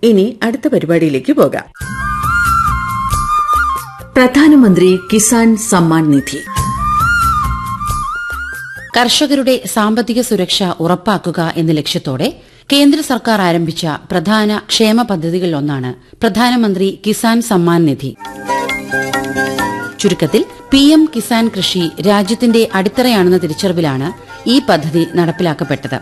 ഇനി അടുത്ത പരിപാടിയിലേക്ക് പോകാം പ്രധാനമന്ത്രി കിസാൻ സമ്മാൻ നിധി കർഷകരുടെ സാമ്പത്തിക സുരക്ഷ ഉറപ്പാക്കുക എന്ന ലക്ഷ്യത്തോടെ കേന്ദ്ര സർക്കാർ ആരംഭിച്ച പ്രധാന ക്ഷേമ പദ്ധതികളിലൊന്നാണ് പ്രധാനമന്ത്രി കിസാൻ സമ്മാൻ നിധി ചുരുക്കത്തിൽ പി എം കിസാൻ കൃഷി രാജ്യത്തിന്റെ അടിത്തറയാണെന്ന തിരിച്ചറിവിലാണ് ഈ പദ്ധതി നടപ്പിലാക്കപ്പെട്ടത്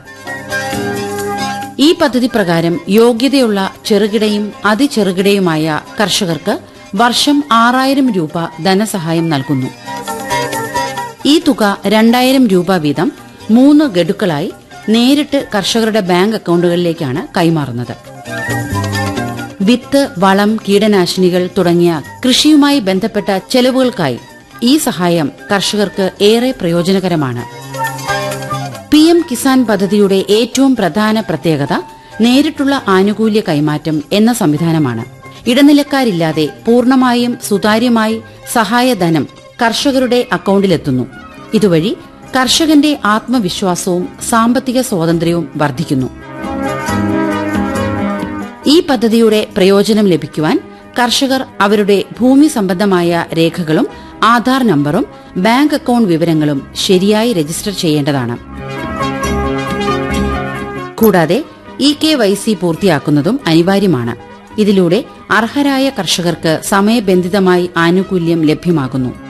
ഈ പദ്ധതി പ്രകാരം യോഗ്യതയുള്ള ചെറുകിടയും അതിചെറുകിടയുമായ കർഷകർക്ക് വർഷം ആറായിരം രൂപ ധനസഹായം നൽകുന്നു ഈ തുക രണ്ടായിരം രൂപ വീതം മൂന്ന് ഗഡുക്കളായി നേരിട്ട് കർഷകരുടെ ബാങ്ക് അക്കൌണ്ടുകളിലേക്കാണ് കൈമാറുന്നത് വിത്ത് വളം കീടനാശിനികൾ തുടങ്ങിയ കൃഷിയുമായി ബന്ധപ്പെട്ട ചെലവുകൾക്കായി ഈ സഹായം കർഷകർക്ക് ഏറെ പ്രയോജനകരമാണ് പി എം കിസാൻ പദ്ധതിയുടെ ഏറ്റവും പ്രധാന പ്രത്യേകത നേരിട്ടുള്ള ആനുകൂല്യ കൈമാറ്റം എന്ന സംവിധാനമാണ് ഇടനിലക്കാരില്ലാതെ പൂർണ്ണമായും സുതാര്യമായി സഹായധനം കർഷകരുടെ അക്കൌണ്ടിലെത്തുന്നു ഇതുവഴി കർഷകന്റെ ആത്മവിശ്വാസവും സാമ്പത്തിക സ്വാതന്ത്ര്യവും വർദ്ധിക്കുന്നു ഈ പദ്ധതിയുടെ പ്രയോജനം ലഭിക്കുവാൻ കർഷകർ അവരുടെ ഭൂമി സംബന്ധമായ രേഖകളും ആധാർ നമ്പറും ബാങ്ക് അക്കൌണ്ട് വിവരങ്ങളും ശരിയായി രജിസ്റ്റർ ചെയ്യേണ്ടതാണ് കൂടാതെ ഇ കെ വൈ സി പൂർത്തിയാക്കുന്നതും അനിവാര്യമാണ് ഇതിലൂടെ അർഹരായ കർഷകർക്ക് സമയബന്ധിതമായി ആനുകൂല്യം ലഭ്യമാകുന്നു